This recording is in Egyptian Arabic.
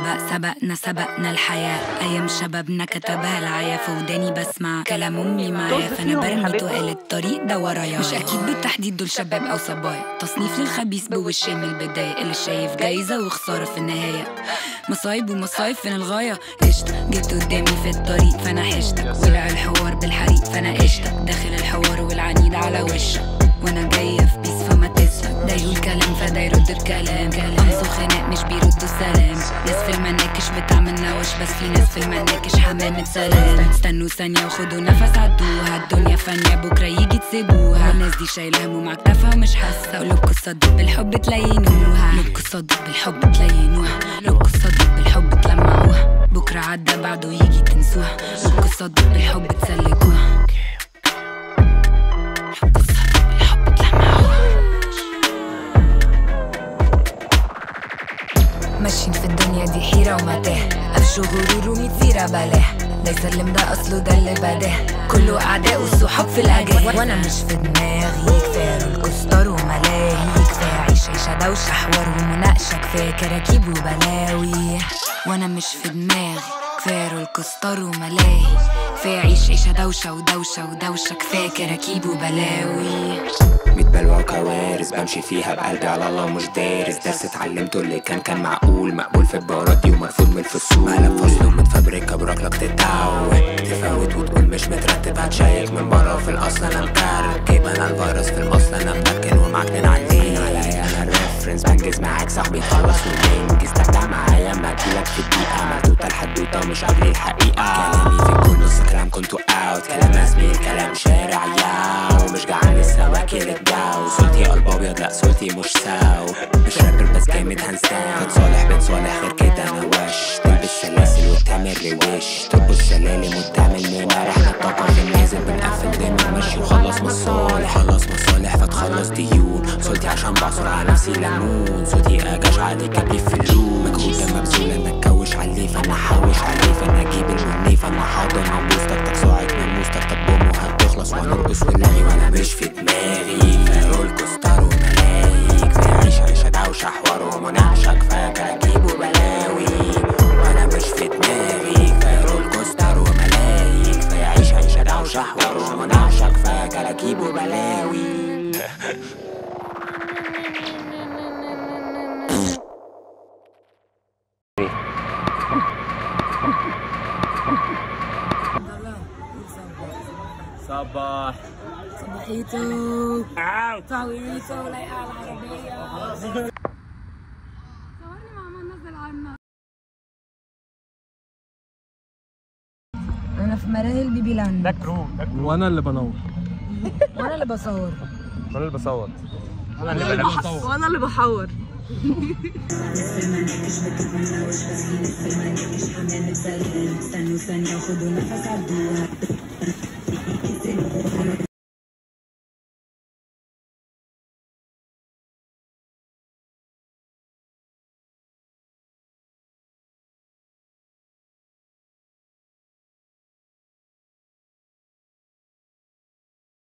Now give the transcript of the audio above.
سبق سبقنا سبقنا الحياة أيام شبابنا كتبها العيا في وداني بسمع كلام أمي معايا فأنا برمي تقال الطريق ده ورايا مش أكيد بالتحديد دول شباب أو صبايا تصنيف للخبيث بوشين من البداية اللي شايف جايزة وخسارة في النهاية مصايب ومصايب فين الغاية قشطة جيت قدامي في الطريق فأنا حشتك ولع الحوار بالحريق فأنا قشطة داخل الحوار والعنيد على وشك وانا جاية في بيس فما تسلك ده يقول كلام فده يرد بكلام قمص وخناق مش بيردوا سلام ناس في المناكش بتعمل نوش بس في ناس في المناكش حمامة سلام استنوا ثانية وخدوا نفس عدوها الدنيا فانية بكرة يجي تسيبوها الناس دي شايلة هموم على كتافها ومش حاسة قلوبكوا صدق بالحب تلينوها قلوبكوا صدق بالحب تلينوها قلوبكوا صدق بالحب تلمعوها بكرة عدى بعده يجي تنسوها قلوبكوا صدق بالحب تسلكوها قلوبكوا صدق بالحب تلمعوها ماشيين في الدنيا دي حيرة ومتاه قفش غرور وميت زيرة بلاه ده يسلم ده اصله ده اللي بداه كله اعداء والصحاب في الاجاه وانا مش في دماغي كفايه الكستار وملاهي كفايه عيش عيشه دوشه حوار ومناقشه كفايه كراكيب وبلاوي وانا مش في دماغي كفايه الكستار وملاهي كفايه عيش عيشه دوشه ودوشه ودوشه كفايه كراكيب وبلاوي ميت بلوى وكوارث بمشي فيها بقلبي على الله مش دارس درس اتعلمته اللي كان كان معقول مقبول في البارات دي ومرفوض من الفصول قلم فصل ومتفبركة براك تتعود تفوت وتقول مش مترتب هتشيك من بره وفي الاصل انا مكركب انا الفيروس في الاصل انا مدكن ومعكن عليه عليا انا الريفرنس بنجز معاك صاحبي خلص وننجز ترجع معايا ما اجيلك في دقيقة مردودة الحدوتة مش قبل الحقيقة كلامي في كل نص كلام كنتوا اوت كلام زميل كلام شارع ياو مش جعان لسه واكل الجو صوتي قلب ابيض لا صوتي مش ساو مش رابر بس جامد هاندز داون صالح بن صالح غير كده انا وش تلبس سلاسل وتعمل روش تربط سلالم وتعمل منار احنا الطاقة في النازل بنقفل دايما ماشي وخلص مصالح خلص مصالح فتخلص ديون صوتي عشان بعصر على نفسي ليمون صوتي اجاش عادي كبلي في اللون مجهود ده مبذول انا اتكوش عليه فانا حوش عليه فانا اجيب المني فانا حاضر موجود تك صاعد من موستك طب بوم وهتخلص وهنرقص ونلاقي وانا مش في دماغي فارول كستار وملاهي كفايه عيش عيشه دوشه حوار ومناقشه كفايه كراكيب وبلاوي وانا مش في دماغي فارول كستار وملاهي كفايه عيش عيشه دوشه حوار ومناقشه كفايه كراكيب وبلاوي صباح صباحيتو تعويتو لايقة على العربية صورني مع ما نزل عنا أنا في ملاهي البيبي لاند ده كرو ده كرو وانا اللي بنور وأنا اللي بصور وانا اللي بصوت انا اللي بنفس وانا اللي بحور استنوا ثانية وخدوا نفس عدوها